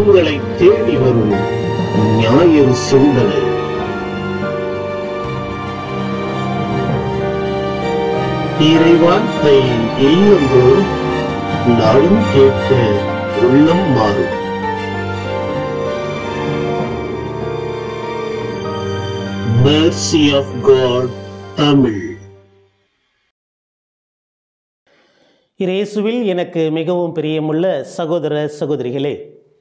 உங்களை தேடி வரும் ஞாயிறு சிந்தனை இறைவார்த்தை இல்லந்தோறும் நாளும் கேட்க உள்ளம் மாறும் Mercy of God தமிழ் இயேசுவில் எனக்கு மிகவும் பிரியமுள்ள சகோதர சகோதரிகளே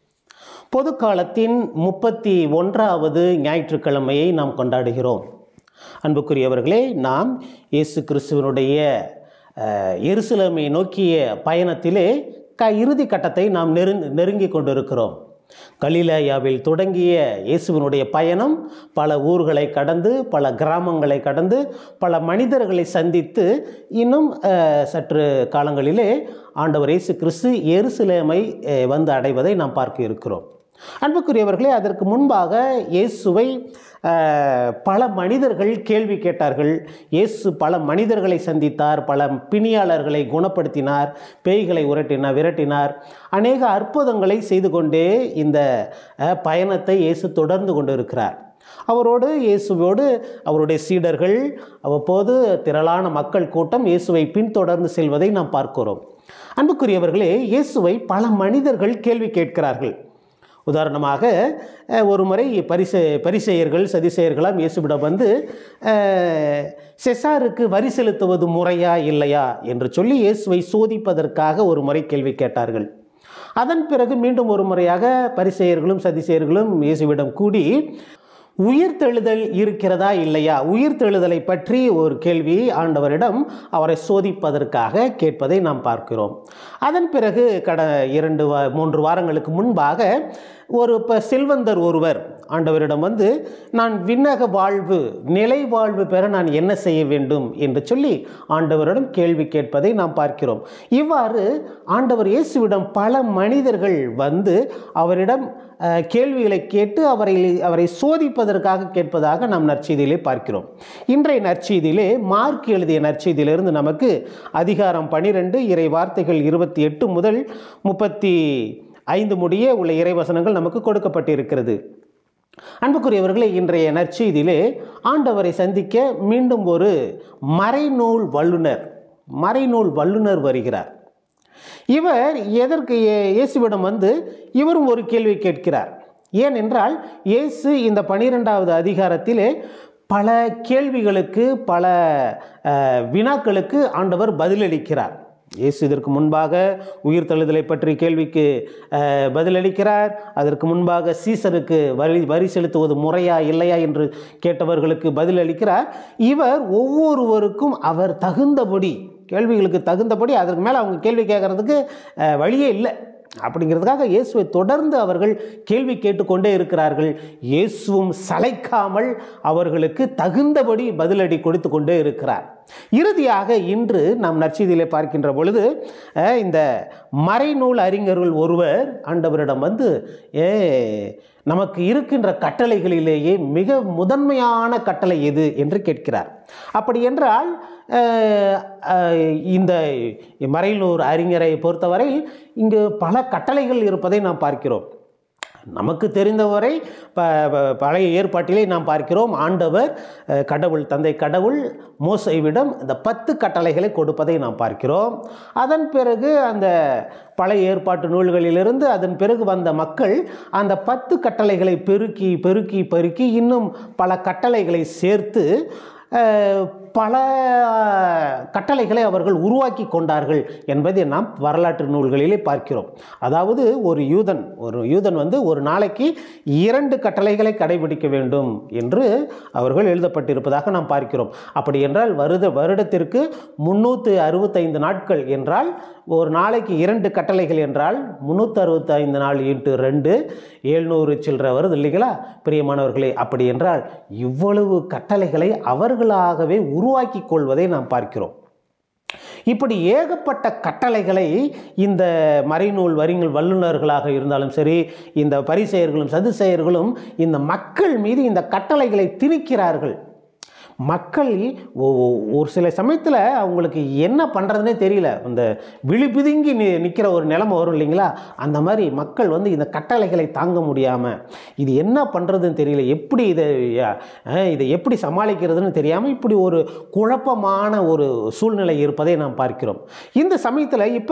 பொது காலத்தின் முப்பத்தி ஒன்றாவது ஞாயிற்றுக்கிழமையை நாம் கொண்டாடுகிறோம் அன்புக்குரியவர்களே நாம் இயேசு கிறிஸ்துவனுடைய அஹ், எருசலேமை நோக்கிய பயணத்திலே க இறுதி கட்டத்தை நாம் நெரு நெருங்கி கொண்டிருக்கிறோம் கலிலேயாவில் தொடங்கிய இயேசுவினுடைய பயணம் பல ஊர்களை கடந்து பல கிராமங்களை கடந்து பல மனிதர்களை சந்தித்து இன்னும் அஹ், சற்று காலங்களிலே ஆண்டவர் இயேசு கிறிஸ்து எருசலேமை அஹ், வந்து அடைவதை நாம் பார்க்க இருக்கிறோம் அன்புக்குரியவர்களே அதற்கு முன்பாக இயேசுவை அஹ், பல மனிதர்கள் கேள்வி கேட்டார்கள் இயேசு பல மனிதர்களை சந்தித்தார் பல பிணியாளர்களை குணப்படுத்தினார் பேய்களை உரட்டினார் விரட்டினார் அநேக அற்புதங்களை செய்து கொண்டே இந்த அஹ், பயணத்தை இயேசு தொடர்ந்து கொண்டு இருக்கிறார் அவரோடு இயேசுவோடு அவருடைய சீடர்கள் அவ்வப்போது திரளான மக்கள் கூட்டம் இயேசுவை பின்தொடர்ந்து செல்வதை நாம் பார்க்கிறோம் அன்புக்குரியவர்களே இயேசுவை பல மனிதர்கள் கேள்வி கேட்கிறார்கள் உதாரணமாக அஹ், ஒரு முறை பரிச பரிசெயர்கள் சதிசெயர்களாம் இயேசுவிடம் வந்து அஹ், செசாருக்கு வரி செலுத்துவது முறையா இல்லையா என்று சொல்லி இயேசுவை சோதிப்பதற்காக ஒரு முறை கேள்வி கேட்டார்கள் அதன் பிறகு மீண்டும் ஒரு முறையாக பரிசெயர்களும் சதிசெயர்களும் இயேசுவிடம் கூடி உயிர்த்தெழுதல் இருக்கிறதா இல்லையா உயிர்த்தெழுதலை பற்றி ஒரு கேள்வி ஆண்டவரிடம் அவரை சோதிப்பதற்காக கேட்பதை நாம் பார்க்கிறோம் அதன் பிறகு கட இரண்டு வா மூன்று வாரங்களுக்கு முன்பாக ஒரு இப்போ செல்வந்தர் ஒருவர் ஆண்டவரிடம் வந்து நான் விண்ணக வாழ்வு நிலை வாழ்வு பெற நான் என்ன செய்ய வேண்டும் என்று சொல்லி ஆண்டவரிடம் கேள்வி கேட்பதை நாம் பார்க்கிறோம் இவ்வாறு ஆண்டவர் இயேசுவிடம் பல மனிதர்கள் வந்து அவரிடம் அஹ், கேள்விகளை கேட்டு அவரை அவரை சோதிப்பதற்காக கேட்பதாக நாம் நற்செய்தியிலே பார்க்கிறோம் இன்றைய நற்செய்தியிலே மார்க் எழுதிய நற்செய்தியிலிருந்து நமக்கு அதிகாரம் பனிரெண்டு இறை வார்த்தைகள் இருபத்தி எட்டு முதல் முப்பத்தி ஐந்து முடிய உள்ள இறைவசனங்கள் நமக்கு கொடுக்கப்பட்டிருக்கிறது அன்புக்குரியவர்களே இன்றைய நற்செய்தியிலே ஆண்டவரை சந்திக்க மீண்டும் ஒரு மறைநூல் வல்லுனர் மறைநூல் வல்லுனர் வருகிறார் இவர் எதற்கு இயே- இயேசுவிடம் வந்து இவரும் ஒரு கேள்வி கேட்கிறார் ஏனென்றால் இயேசு இந்த பனிரெண்டாவது அதிகாரத்திலே பல கேள்விகளுக்கு பல அஹ், வினாக்களுக்கு ஆண்டவர் பதிலளிக்கிறார் இயேசு இதற்கு முன்பாக உயிர்த்தெழுதலை பற்றி கேள்விக்கு அஹ், பதிலளிக்கிறார் அதற்கு முன்பாக சீசருக்கு வரி வரி செலுத்துவது முறையா இல்லையா என்று கேட்டவர்களுக்கு பதிலளிக்கிறார் இவர் ஒவ்வொருவருக்கும் அவர் தகுந்தபடி கேள்விகளுக்கு தகுந்தபடி அதற்கு மேலே அவங்க கேள்வி கேட்கறதுக்கு அஹ், வழியே இல்லை அப்படிங்கிறதுக்காக இயேசுவை தொடர்ந்து அவர்கள் கேள்வி கேட்டுக்கொண்டே இருக்கிறார்கள் இயேசுவும் சளைக்காமல் அவர்களுக்கு தகுந்தபடி பதிலடி கொடுத்து கொண்டே இருக்கிறார் இறுதியாக இன்று நாம் நற்செய்தியிலே பார்க்கின்ற பொழுது அஹ், இந்த மறைநூல் அறிஞர்கள் ஒருவர் ஆண்டவரிடம் வந்து ஏ நமக்கு இருக்கின்ற கட்டளைகளிலேயே மிக முதன்மையான கட்டளை எது என்று கேட்கிறார் அப்படி என்றால் அஹ், அஹ், இந்த மறைநூறு அறிஞரை பொறுத்தவரை இங்கு பல கட்டளைகள் இருப்பதை நாம் பார்க்கிறோம் நமக்கு தெரிந்தவரை ப ப- பழைய ஏற்பாட்டிலே நாம் பார்க்கிறோம் ஆண்டவர் அஹ், கடவுள் தந்தை கடவுள் மோசைவிடம் இந்த பத்து கட்டளைகளை கொடுப்பதை நாம் பார்க்கிறோம் அதன் பிறகு அந்த பழைய ஏற்பாட்டு நூல்களிலிருந்து அதன் பிறகு வந்த மக்கள் அந்த பத்து கட்டளைகளை பெருக்கி பெருக்கி பெருக்கி இன்னும் பல கட்டளைகளை சேர்த்து அஹ், பல கட்டளைகளை அவர்கள் உருவாக்கி கொண்டார்கள் என்பதை நாம் வரலாற்று நூல்களிலே பார்க்கிறோம் அதாவது ஒரு யூதன் ஒரு யூதன் வந்து ஒரு நாளைக்கு இரண்டு கட்டளைகளை கடைபிடிக்க வேண்டும் என்று அவர்கள் எழுதப்பட்டிருப்பதாக நாம் பார்க்கிறோம் அப்படி என்றால் வருட வருடத்திற்கு முன்னூற்று அறுபத்தைந்து நாட்கள் என்றால் ஒரு நாளைக்கு இரண்டு கட்டளைகள் என்றால் முந்நூற்றி அறுபத்தைந்து நாள் இன்ட்டு ரெண்டு எழுநூறு சில்லற வருது இல்லைங்களா பிரியமானவர்களே அப்படி என்றால் இவ்வளவு கட்டளைகளை அவர்களாகவே உருவாக்கி கொள்வதை நாம் பார்க்கிறோம் இப்படி ஏகப்பட்ட கட்டளைகளை இந்த மறைநூல் வரிகள் வல்லுநர்களாக இருந்தாலும் சரி இந்த பரிசெயர்களும் சதுசெயர்களும் இந்த மக்கள் மீது இந்த கட்டளைகளை திணிக்கிறார்கள் மக்கள் ஒ- ஒ- ஒரு சில சமயத்தில் அவங்களுக்கு என்ன பண்ணுறதுனே தெரியல இந்த விழி பிதுங்கி நி நிற்கிற ஒரு நிலைமை வரும் இல்லைங்களா அந்த மாதிரி மக்கள் வந்து இந்த கட்டளைகளை தாங்க முடியாமல் இது என்ன பண்ணுறதுன்னு தெரியல எப்படி இதை அஹ், இதை எப்படி சமாளிக்கிறதுன்னு தெரியாமல் இப்படி ஒரு குழப்பமான ஒரு சூழ்நிலை இருப்பதை நாம் பார்க்கிறோம் இந்த சமயத்தில் இப்போ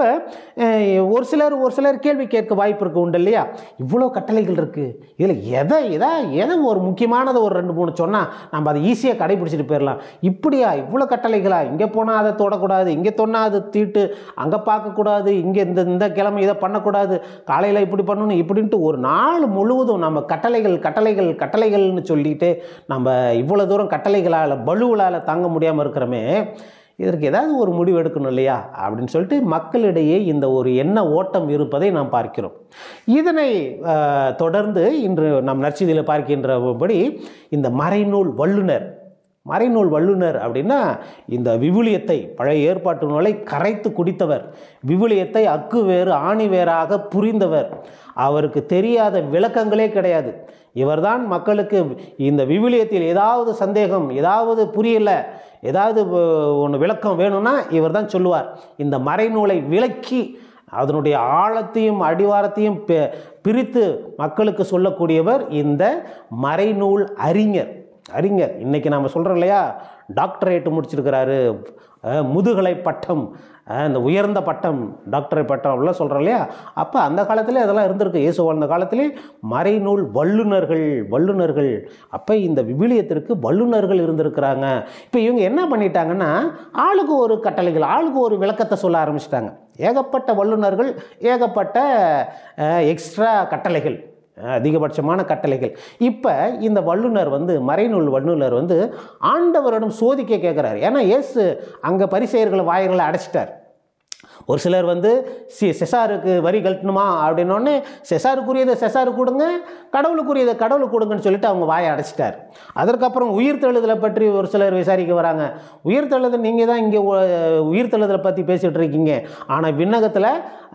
ஒரு சிலர் ஒரு சிலர் கேள்வி கேட்க வாய்ப்பு இருக்கு உண்டு இல்லையா இவ்வளோ கட்டளைகள் இருக்குது இதில் எதை எதா எதை ஒரு முக்கியமானதை ஒரு ரெண்டு மூணு சொன்னால் நம்ம அதை ஈஸியாக கடைபிடிச்சிட்டு போயிடலாம் இப்படியா இவ்வளோ கட்டளைகளா இங்கே போனால் அதை தொடக்கூடாது இங்கே தொன்னால் அது தீட்டு அங்கே பார்க்கக்கூடாது இங்கே இந்த இந்த கிழமை இதை பண்ணக்கூடாது காலையில் இப்படி பண்ணணும் இப்படின்ட்டு ஒரு நாள் முழுவதும் நம்ம கட்டளைகள் கட்டளைகள் கட்டளைகள்னு சொல்லிட்டு நம்ம இவ்வளோ தூரம் கட்டளைகளால் பலுவலால் தாங்க முடியாமல் இருக்கிறோமே இதற்கு ஏதாவது ஒரு முடிவு எடுக்கணும் இல்லையா அப்படின்னு சொல்லிட்டு மக்களிடையே இந்த ஒரு எண்ண ஓட்டம் இருப்பதை நாம் பார்க்கிறோம் இதனை அஹ், தொடர்ந்து இன்று நாம் நற்செய்தியில் பார்க்கின்றபடி இந்த மறைநூல் வல்லுனர் மறைநூல் வல்லுனர் அப்படின்னா இந்த விவிலியத்தை பழைய ஏற்பாட்டு நூலை கரைத்து குடித்தவர் விவிலியத்தை அக்கு வேறு ஆணி வேறாக புரிந்தவர் அவருக்கு தெரியாத விளக்கங்களே கிடையாது இவர்தான் மக்களுக்கு இந்த விவிலியத்தில் ஏதாவது சந்தேகம் ஏதாவது புரியல ஏதாவது ஒன்று விளக்கம் வேணும்னா இவர் தான் சொல்லுவார் இந்த மறைநூலை விளக்கி அதனுடைய ஆழத்தையும் அடிவாரத்தையும் பி- பிரித்து மக்களுக்கு சொல்லக்கூடியவர் இந்த மறைநூல் அறிஞர் அறிஞர் இன்னைக்கு நம்ம சொல்கிறோம் இல்லையா டாக்டரேட் முடிச்சிருக்கிறாரு அஹ், முதுகலை பட்டம் அஹ், இந்த உயர்ந்த பட்டம் டாக்டரேட் பட்டம் அப்படிலாம் சொல்கிறோம் இல்லையா அப்போ அந்த காலத்திலே அதெல்லாம் இருந்திருக்கு இயேசு வாழ்ந்த காலத்திலே மறைநூல் வல்லுனர்கள் வல்லுனர்கள் அப்போ இந்த விவிலியத்திற்கு வல்லுனர்கள் இருந்திருக்கிறாங்க இப்போ இவங்க என்ன பண்ணிட்டாங்கன்னா ஆளுக்கு ஒரு கட்டளைகள் ஆளுக்கு ஒரு விளக்கத்தை சொல்ல ஆரம்பிச்சிட்டாங்க ஏகப்பட்ட வல்லுனர்கள் ஏகப்பட்ட எக்ஸ்ட்ரா கட்டளைகள் அஹ், அதிகபட்சமான கட்டளைகள் இப்போ இந்த வல்லுனர் வந்து மறைநூல் வல்லுனர் வந்து ஆண்டவரிடம் சோதிக்க கேட்குறாரு ஏன்னா இயேசு அங்கே பரிசெயர்களை வாயங்களை அடைச்சிட்டார் ஒரு சிலர் வந்து சி செசாருக்கு வரி கட்டணுமா அப்படின்னோடனே செசாருக்குரியதை செசாருக்கு கொடுங்க கடவுளுக்குரியதை கடவுளுக்கு கொடுங்கன்னு சொல்லிட்டு அவங்க வாயை அடைச்சிட்டார் அதற்கப்புறம் உயிர்த்தெழுதலை பற்றி ஒரு சிலர் விசாரிக்க வராங்க உயிர்த்தெழுதல் நீங்கள் தான் இங்கே உயிர்த்தெழுதலை பற்றி பேசிகிட்டு இருக்கீங்க ஆனால் விண்ணகத்தில்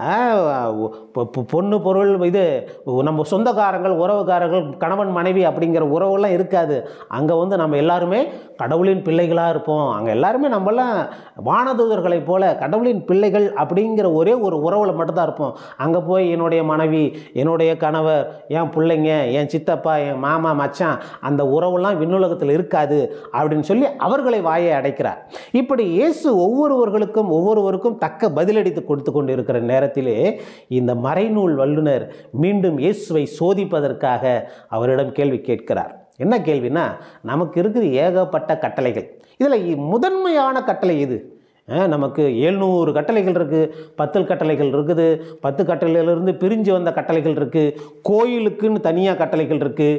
பொ- பொ- பொண்ணு பொருள் இது நம்ம சொந்தக்காரங்கள் உறவுக்காரர்கள் கணவன் மனைவி அப்படிங்கிற உறவுலாம் இருக்காது அங்கே வந்து நம்ம எல்லாருமே கடவுளின் பிள்ளைகளாக இருப்போம் அங்கே எல்லாருமே நம்மலாம் வானதூதர்களைப் போல கடவுளின் பிள்ளைகள் அப்படிங்கிற ஒரே ஒரு உறவில் மட்டும்தான் இருப்போம் அங்கே போய் என்னுடைய மனைவி என்னுடைய கணவர் என் பிள்ளைங்க என் சித்தப்பா என் மாமா மச்சான் அந்த உறவுலாம் விண்ணுலகத்தில் இருக்காது அப்படின்னு சொல்லி அவர்களை வாயை அடைக்கிறார் இப்படி இயேசு ஒவ்வொருவர்களுக்கும் ஒவ்வொருவருக்கும் தக்க பதிலடித்து கொடுத்து கொண்டு இருக்கிற நேரத்திலே இந்த மறைநூல் வல்லுனர் மீண்டும் இயேசுவை சோதிப்பதற்காக அவரிடம் கேள்வி கேட்கிறார் என்ன கேள்வினா நமக்கு இருக்குது ஏகப்பட்ட கட்டளைகள் இதில் முதன்மையான கட்டளை இது அஹ், நமக்கு எழுநூறு கட்டளைகள் இருக்குது பத்து கட்டளைகள் இருக்குது பத்து கட்டளையிலிருந்து பிரிஞ்சு வந்த கட்டளைகள் இருக்குது கோயிலுக்குன்னு தனியாக கட்டளைகள் இருக்குது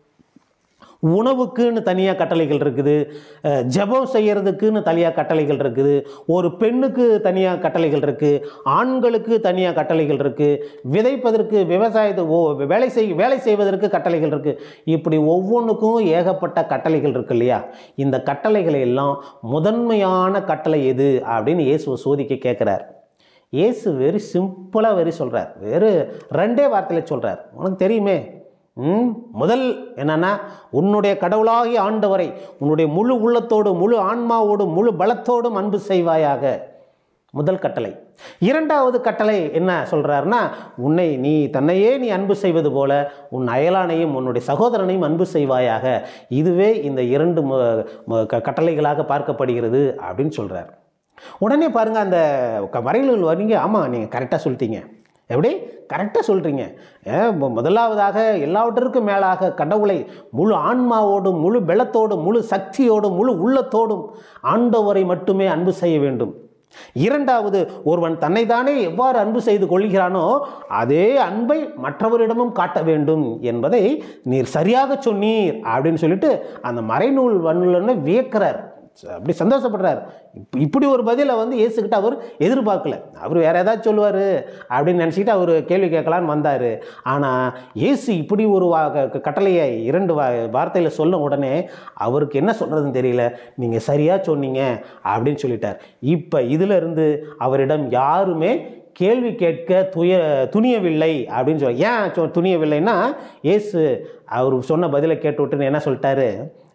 உணவுக்குன்னு தனியாக கட்டளைகள் இருக்குது அஹ், ஜெபம் செய்யறதுக்குன்னு தனியாக கட்டளைகள் இருக்குது ஒரு பெண்ணுக்கு தனியாக கட்டளைகள் இருக்குது ஆண்களுக்கு தனியாக கட்டளைகள் இருக்குது விதைப்பதற்கு விவசாயத்தை ஓ வேலை செய் வேலை செய்வதற்கு கட்டளைகள் இருக்குது இப்படி ஒவ்வொன்றுக்கும் ஏகப்பட்ட கட்டளைகள் இருக்கு இல்லையா இந்த கட்டளைகளை எல்லாம் முதன்மையான கட்டளை எது அப்படின்னு இயேசுவை சோதிக்க கேட்குறார் இயேசு வெரி சிம்பிளாக வெரி சொல்கிறார் வெறு ரெண்டே வார்த்தையில் சொல்கிறார் உனக்கு தெரியுமே ம் முதல் என்னன்னா உன்னுடைய கடவுளாகிய ஆண்டவரை உன்னுடைய முழு உள்ளத்தோடு முழு ஆன்மாவோடு முழு பலத்தோடும் அன்பு செய்வாயாக முதல் கட்டளை இரண்டாவது கட்டளை என்ன சொல்றாருன்னா உன்னை நீ தன்னையே நீ அன்பு செய்வது போல உன் அயலானையும் உன்னுடைய சகோதரனையும் அன்பு செய்வாயாக இதுவே இந்த இரண்டு மு- மு- க- கட்டளைகளாக பார்க்கப்படுகிறது அப்படின்னு சொல்றார் உடனே பாருங்க அந்த க- வரையில் வரீங்க ஆமாம் நீங்கள் கரெக்டாக சொல்லிட்டீங்க எப்படி கரெக்டாக சொல்கிறீங்க முதலாவதாக எல்லாவற்றிற்கும் மேலாக கடவுளை முழு ஆன்மாவோடும் முழு பலத்தோடும் முழு சக்தியோடும் முழு உள்ளத்தோடும் ஆண்டவரை மட்டுமே அன்பு செய்ய வேண்டும் இரண்டாவது ஒருவன் தன்னைத்தானே எவ்வாறு அன்பு செய்து கொள்கிறானோ அதே அன்பை மற்றவரிடமும் காட்ட வேண்டும் என்பதை நீர் சரியாக சொன்னீர் அப்படின்னு சொல்லிட்டு அந்த மறைநூல் வன்னுலன்னு வியக்கிறார் அப்படி சந்தோஷப்படுறார் இப் இப்படி ஒரு பதிலை வந்து இயேசுக்கிட்ட அவர் எதிர்பார்க்கல அவர் வேற ஏதாச்சும் சொல்லுவார் அப்படின்னு நினச்சிக்கிட்டு அவர் கேள்வி கேட்கலான்னு வந்தார் ஆனால் இயேசு இப்படி ஒரு வா க- கட்டளையை இரண்டு வா வார்த்தையில் சொன்ன உடனே அவருக்கு என்ன சொல்கிறதுன்னு தெரியல நீங்கள் சரியாக சொன்னீங்க அப்படின்னு சொல்லிட்டார் இப்போ இதிலிருந்து அவரிடம் யாருமே கேள்வி கேட்க துய துணியவில்லை அப்படின்னு சொல்ல ஏன் சொ- துணியவில்லைன்னா இயேசு அவர் சொன்ன பதிலை கேட்டு விட்டுன்னு என்ன சொல்லிட்டாரு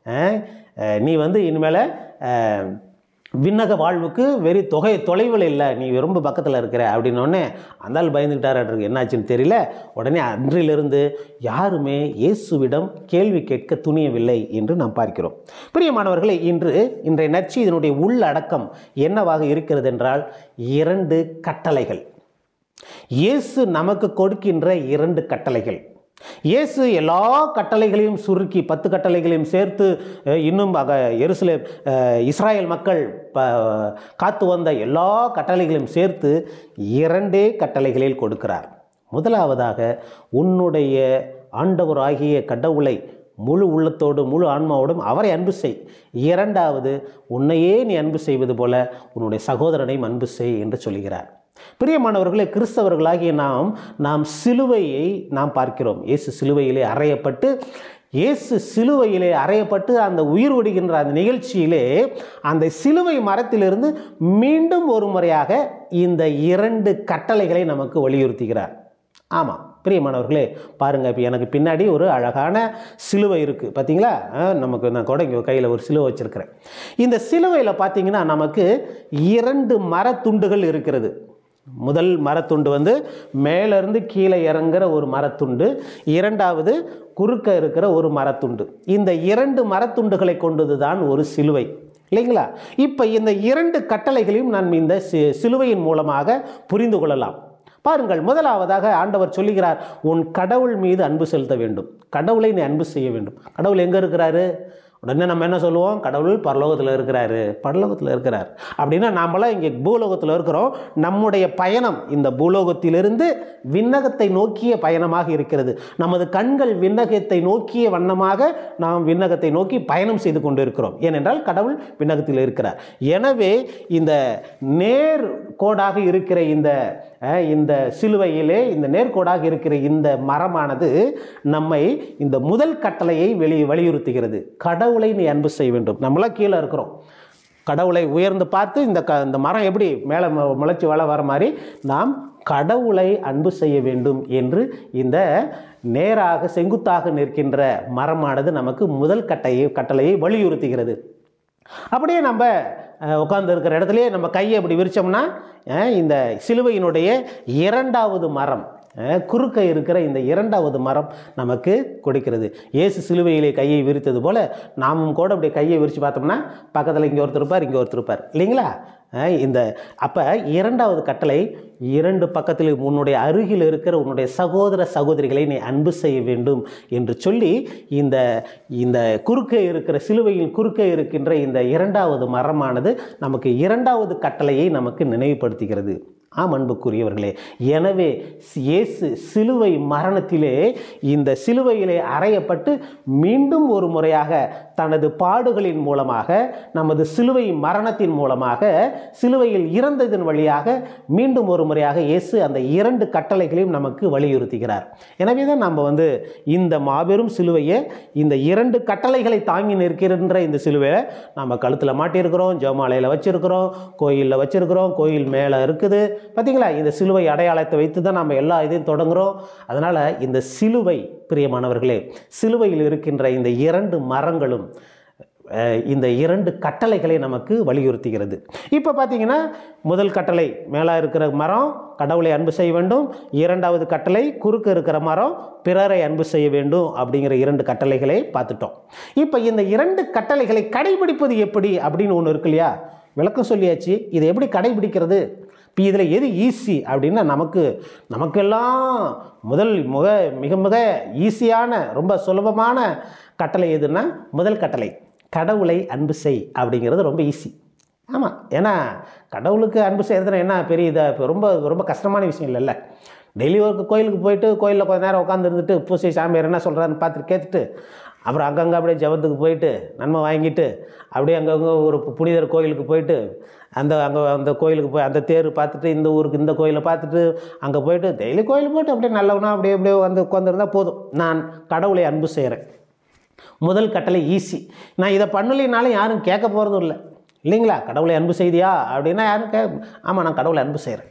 அஹ், அஹ், நீ வந்து இனிமேல் அஹ், விண்ணக வாழ்வுக்கு வெறி தொகை தொலைவில் இல்லை நீ ரொம்ப பக்கத்தில் இருக்கிற அப்படின்னோடனே அந்த ஆள் பயந்துக்கிட்டாரு என்னாச்சுன்னு தெரியல உடனே அன்றிலிருந்து யாருமே இயேசுவிடம் கேள்வி கேட்க துணியவில்லை என்று நாம் பார்க்கிறோம் பிரியமானவர்களே இன்று இன்றைய நச்சு இதனுடைய உள்ளடக்கம் என்னவாக இருக்கிறது என்றால் இரண்டு கட்டளைகள் இயேசு நமக்கு கொடுக்கின்ற இரண்டு கட்டளைகள் இயேசு எல்லா கட்டளைகளையும் சுருக்கி பத்து கட்டளைகளையும் சேர்த்து அஹ், இன்னும் அக எருசலேம் அஹ், இஸ்ராயேல் மக்கள் ப காத்து வந்த எல்லா கட்டளைகளையும் சேர்த்து இரண்டே கட்டளைகளில் கொடுக்கிறார் முதலாவதாக உன்னுடைய ஆண்டவராகிய கடவுளை முழு உள்ளத்தோடு முழு ஆன்மாவோடும் அவரை அன்பு செய் இரண்டாவது உன்னையே நீ அன்பு செய்வது போல உன்னுடைய சகோதரனையும் அன்பு செய் என்று சொல்கிறார் பிரியமானவர்களே கிறிஸ்தவர்களாகிய நாம் நாம் சிலுவையை நாம் பார்க்கிறோம் இயேசு சிலுவையிலே அறையப்பட்டு இயேசு சிலுவையிலே அறையப்பட்டு அந்த உயிர் ஒடுகின்ற அந்த நிகழ்ச்சியிலே அந்த சிலுவை மரத்திலிருந்து மீண்டும் ஒரு முறையாக இந்த இரண்டு கட்டளைகளை நமக்கு வலியுறுத்துகிறார் ஆமாம் பிரியமானவர்களே பாருங்கள் இப்போ எனக்கு பின்னாடி ஒரு அழகான சிலுவை இருக்குது பார்த்தீங்களா ஆ, நமக்கு நான் கூட இங்கே கையில் ஒரு சிலுவை வச்சுருக்கிறேன் இந்த சிலுவையில் பார்த்தீங்கன்னா நமக்கு இரண்டு மரத்துண்டுகள் இருக்கிறது முதல் மரத்துண்டு வந்து மேலேருந்து கீழே இறங்குற ஒரு மரத்துண்டு இரண்டாவது குறுக்க இருக்கிற ஒரு மரத்துண்டு இந்த இரண்டு மரத்துண்டுகளை கொண்டது தான் ஒரு சிலுவை இல்லைங்களா இப்போ இந்த இரண்டு கட்டளைகளையும் நான் இந்த சி- சிலுவையின் மூலமாக புரிந்து கொள்ளலாம் பாருங்கள் முதலாவதாக ஆண்டவர் சொல்லுகிறார் உன் கடவுள் மீது அன்பு செலுத்த வேண்டும் கடவுளை நீ அன்பு செய்ய வேண்டும் கடவுள் எங்கே இருக்கிறாரு உடனே நம்ம என்ன சொல்லுவோம் கடவுள் பரலோகத்தில் இருக்கிறாரு பரலோகத்தில் இருக்கிறார் அப்படின்னா நாமெல்லாம் இங்கே பூலோகத்தில் இருக்கிறோம் நம்முடைய பயணம் இந்த பூலோகத்திலிருந்து விண்ணகத்தை நோக்கிய பயணமாக இருக்கிறது நமது கண்கள் விண்ணகத்தை நோக்கிய வண்ணமாக நாம் விண்ணகத்தை நோக்கி பயணம் செய்து கொண்டு இருக்கிறோம் ஏனென்றால் கடவுள் விண்ணகத்தில் இருக்கிறார் எனவே இந்த நேர் கோடாக இருக்கிற இந்த அஹ், இந்த சிலுவையிலே இந்த நேர்கோடாக இருக்கிற இந்த மரமானது நம்மை இந்த முதல் கட்டளையை வெளி வலியுறுத்துகிறது கடவுளை நீ அன்பு செய்ய வேண்டும் நம்மளாம் கீழே இருக்கிறோம் கடவுளை உயர்ந்து பார்த்து இந்த க இந்த மரம் எப்படி மேலே மு- முளைச்சி வள வர மாதிரி நாம் கடவுளை அன்பு செய்ய வேண்டும் என்று இந்த நேராக செங்குத்தாக நிற்கின்ற மரமானது நமக்கு முதல் கட்டையை கட்டளையை வலியுறுத்துகிறது அப்படியே நம்ம உட்கார்ந்து இருக்கிற இடத்துலயே நம்ம கையை அப்படி விரிச்சோம்னா அஹ், இந்த சிலுவையினுடைய இரண்டாவது மரம் அஹ், குறுக்க இருக்கிற இந்த இரண்டாவது மரம் நமக்கு கொடுக்கிறது இயேசு சிலுவையிலே கையை விரித்தது போல நாமும் கூட அப்படி கையை விரித்து பார்த்தோம்னா பக்கத்தில் இங்கே ஒருத்தர் இருப்பார் இங்கே ஒருத்தர் இருப்பார் இல்லைங்களா அஹ், இந்த அப்போ இரண்டாவது கட்டளை இரண்டு பக்கத்தில் உன்னுடைய அருகில் இருக்கிற உன்னுடைய சகோதர சகோதரிகளை நீ அன்பு செய்ய வேண்டும் என்று சொல்லி இந்த இந்த குறுக்கே இருக்கிற சிலுவையில் குறுக்கே இருக்கின்ற இந்த இரண்டாவது மரமானது நமக்கு இரண்டாவது கட்டளையை நமக்கு நினைவுபடுத்துகிறது ஆம் அன்புக்குரியவர்களே எனவே இயேசு சிலுவை மரணத்திலே இந்த சிலுவையிலே அறையப்பட்டு மீண்டும் ஒரு முறையாக தனது பாடுகளின் மூலமாக நமது சிலுவை மரணத்தின் மூலமாக சிலுவையில் இறந்ததன் வழியாக மீண்டும் ஒரு முறையாக இயேசு அந்த இரண்டு கட்டளைகளையும் நமக்கு வலியுறுத்துகிறார் எனவே தான் நம்ம வந்து இந்த மாபெரும் சிலுவையை இந்த இரண்டு கட்டளைகளை தாங்கி நிற்கின்ற இந்த சிலுவையை நம்ம கழுத்தில் மாட்டியிருக்கிறோம் ஜெபமாலையில் வச்சிருக்கிறோம் கோயிலில் வச்சிருக்கிறோம் கோயில் மேலே இருக்குது பார்த்தீங்களா இந்த சிலுவை அடையாளத்தை வைத்து தான் நம்ம எல்லா இதையும் தொடங்குறோம் அதனால் இந்த சிலுவை பிரியமானவர்களே சிலுவையில் இருக்கின்ற இந்த இரண்டு மரங்களும் அஹ், இந்த இரண்டு கட்டளைகளை நமக்கு வலியுறுத்துகிறது இப்போ பார்த்தீங்கன்னா முதல் கட்டளை மேலே இருக்கிற மரம் கடவுளை அன்பு செய்ய வேண்டும் இரண்டாவது கட்டளை குறுக்க இருக்கிற மரம் பிறரை அன்பு செய்ய வேண்டும் அப்படிங்கிற இரண்டு கட்டளைகளை பார்த்துட்டோம் இப்போ இந்த இரண்டு கட்டளைகளை கடைபிடிப்பது எப்படி அப்படின்னு ஒன்று இருக்கு இல்லையா விளக்கம் சொல்லியாச்சு இதை எப்படி கடைபிடிக்கிறது இப்போ இதில் எது ஈஸி அப்படின்னா நமக்கு நமக்கெல்லாம் முதல் முக மிக மிக ஈஸியான ரொம்ப சுலபமான கட்டளை எதுன்னா முதல் கட்டளை கடவுளை அன்பு செய் அப்படிங்கிறது ரொம்ப ஈஸி ஆமாம் ஏன்னா கடவுளுக்கு அன்பு செய்கிறதுனா என்ன பெரிய இதை இப்போ ரொம்ப ரொம்ப கஷ்டமான விஷயம் இல்லைல்ல டெய்லி ஒரு கோயிலுக்கு போயிட்டு கோயிலில் கொஞ்ச நேரம் உட்காந்து இருந்துட்டு பூசை சாமியார் என்ன சொல்கிறாருன்னு பார்த்துட்டு கேட்டுட்டு அப்புறம் அங்கங்கே அப்படியே ஜெபத்துக்கு போயிட்டு நன்மை வாங்கிட்டு அப்படியே அங்கங்கே ஒரு புனிதர் கோயிலுக்கு போயிட்டு அந்த அங்கே அந்த கோயிலுக்கு போய் அந்த தேர் பார்த்துட்டு இந்த ஊருக்கு இந்த கோயிலை பார்த்துட்டு அங்கே போயிட்டு டெய்லி கோயிலுக்கு போயிட்டு அப்படியே நல்லவனா அப்படியே அப்படியே வந்து உட்காந்துருந்தா போதும் நான் கடவுளை அன்பு செய்கிறேன் முதல் கட்டளை ஈஸி நான் இதை பண்ணலைனாலும் யாரும் கேட்க போகிறதும் இல்லை இல்லைங்களா கடவுளை அன்பு செய்தியா அப்படின்னா யாரும் கே ஆமாம் நான் கடவுளை அன்பு செய்கிறேன்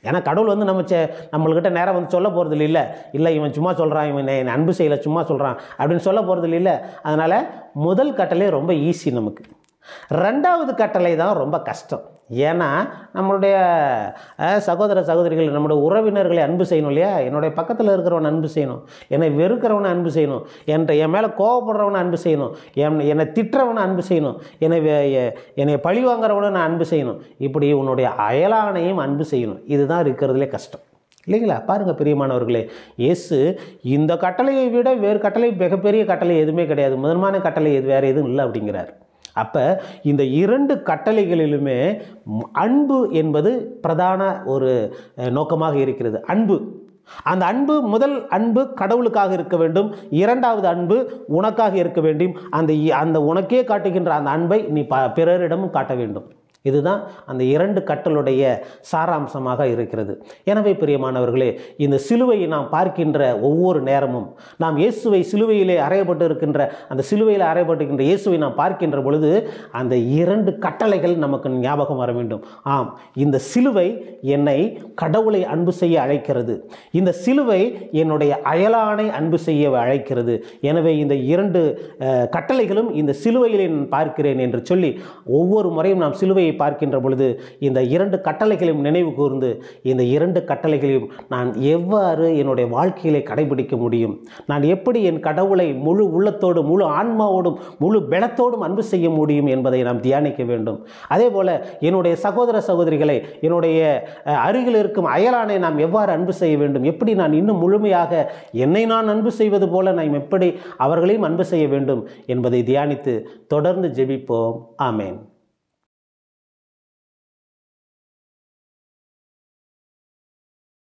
ஏன்னா கடவுள் வந்து நம்ம செ- நம்மள்கிட்ட நேரம் வந்து சொல்ல போகிறது இல்லை இல்லை இவன் சும்மா சொல்கிறான் இவன் என்னை என்னை அன்பு செய்யலை சும்மா சொல்கிறான் அப்படின்னு சொல்ல போகிறது இல்லை அதனால் முதல் கட்டளை ரொம்ப ஈஸி நமக்கு ரெண்டாவது கட்டளை தான் ரொம்ப கஷ்டம் ஏன்னா நம்மளுடைய அஹ், சகோதர சகோதரிகள் நம்முடைய உறவினர்களை அன்பு செய்யணும் இல்லையா என்னுடைய பக்கத்தில் இருக்கிறவனை அன்பு செய்யணும் என்னை வெறுக்கிறவனை அன்பு செய்யணும் என்ற என் மேலே கோவப்படுறவனை அன்பு செய்யணும் என் என்னை திட்டுறவனை அன்பு செய்யணும் என்னை வே- எ- என்னை பழி வாங்குறவனை நான் அன்பு செய்யணும் இப்படி உன்னுடைய அயலானையும் அன்பு செய்யணும் இதுதான் இருக்கிறதுலே கஷ்டம் இல்லைங்களா பாருங்கள் பிரியமானவர்களே இயேசு இந்த கட்டளையை விட வேறு கட்டளை மிகப்பெரிய கட்டளை எதுவுமே கிடையாது முதன்மான கட்டளை எது வேறு எதுவும் இல்லை அப்படிங்கிறார் அப்போ இந்த இரண்டு கட்டளைகளிலுமே ம், அன்பு என்பது பிரதான ஒரு அஹ், நோக்கமாக இருக்கிறது அன்பு அந்த அன்பு முதல் அன்பு கடவுளுக்காக இருக்க வேண்டும் இரண்டாவது அன்பு உனக்காக இருக்க வேண்டும் அந்த இ- அந்த உனக்கே காட்டுகின்ற அந்த அன்பை நீ ப பிறரிடமும் காட்ட வேண்டும் இதுதான் அந்த இரண்டு கட்டளுடைய சாராம்சமாக இருக்கிறது எனவே பிரியமானவர்களே இந்த சிலுவையை நாம் பார்க்கின்ற ஒவ்வொரு நேரமும் நாம் இயேசுவை சிலுவையிலே அறையப்பட்டு இருக்கின்ற அந்த சிலுவையில் அறையப்பட்டிருக்கின்ற இயேசுவை நாம் பார்க்கின்ற பொழுது அந்த இரண்டு கட்டளைகள் நமக்கு ஞாபகம் வர வேண்டும் ஆம் இந்த சிலுவை என்னை கடவுளை அன்பு செய்ய அழைக்கிறது இந்த சிலுவை என்னுடைய அயலானை அன்பு செய்ய அழைக்கிறது எனவே இந்த இரண்டு அஹ், கட்டளைகளும் இந்த சிலுவையிலே நான் பார்க்கிறேன் என்று சொல்லி ஒவ்வொரு முறையும் நாம் சிலுவையை பார்க்கின்ற பொழுது இந்த இரண்டு கட்டளைகளையும் நினைவு கூர்ந்து இந்த இரண்டு கட்டளைகளையும் நான் எவ்வாறு என்னுடைய வாழ்க்கையிலே கடைபிடிக்க முடியும் நான் எப்படி என் கடவுளை முழு உள்ளத்தோடு முழு ஆன்மாவோடும் முழு பலத்தோடும் அன்பு செய்ய முடியும் என்பதை நாம் தியானிக்க வேண்டும் அதே போல என்னுடைய சகோதர சகோதரிகளை என்னுடைய அஹ், அருகில் இருக்கும் அயலானை நாம் எவ்வாறு அன்பு செய்ய வேண்டும் எப்படி நான் இன்னும் முழுமையாக என்னை நான் அன்பு செய்வது போல நாம் எப்படி அவர்களையும் அன்பு செய்ய வேண்டும் என்பதை தியானித்து தொடர்ந்து ஜெபிப்போம் ஆமேன்